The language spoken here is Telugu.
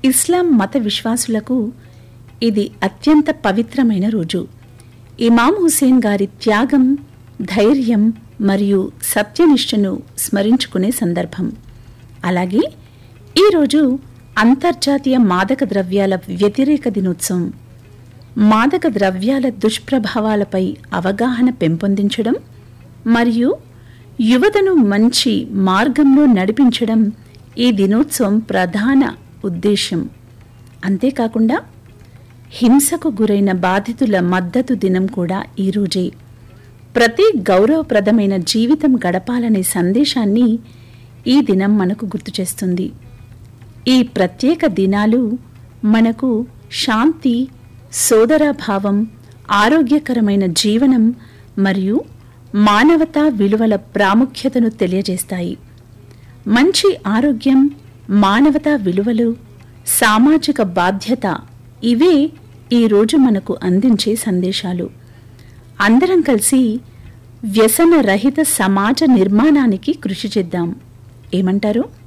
ఇస్లాం మత విశ్వాసులకు ఇది అత్యంత పవిత్రమైన రోజు ఇమాం హుసేన్ గారి త్యాగం ధైర్యం మరియు సత్యనిష్టను స్మరించుకునే సందర్భం అలాగే ఈరోజు అంతర్జాతీయ మాదక ద్రవ్యాల వ్యతిరేక దినోత్సవం మాదక ద్రవ్యాల దుష్ప్రభావాలపై అవగాహన పెంపొందించడం మరియు యువతను మంచి మార్గంలో నడిపించడం ఈ దినోత్సవం ప్రధాన ఉద్దేశం అంతేకాకుండా హింసకు గురైన బాధితుల మద్దతు దినం కూడా ఈరోజే ప్రతి గౌరవప్రదమైన జీవితం గడపాలనే సందేశాన్ని ఈ దినం మనకు గుర్తు చేస్తుంది ఈ ప్రత్యేక దినాలు మనకు శాంతి సోదరాభావం ఆరోగ్యకరమైన జీవనం మరియు మానవతా విలువల ప్రాముఖ్యతను తెలియజేస్తాయి మంచి ఆరోగ్యం మానవతా విలువలు సామాజిక బాధ్యత ఇవే ఈరోజు మనకు అందించే సందేశాలు అందరం కలిసి వ్యసన రహిత సమాజ నిర్మాణానికి కృషి చేద్దాం ఏమంటారు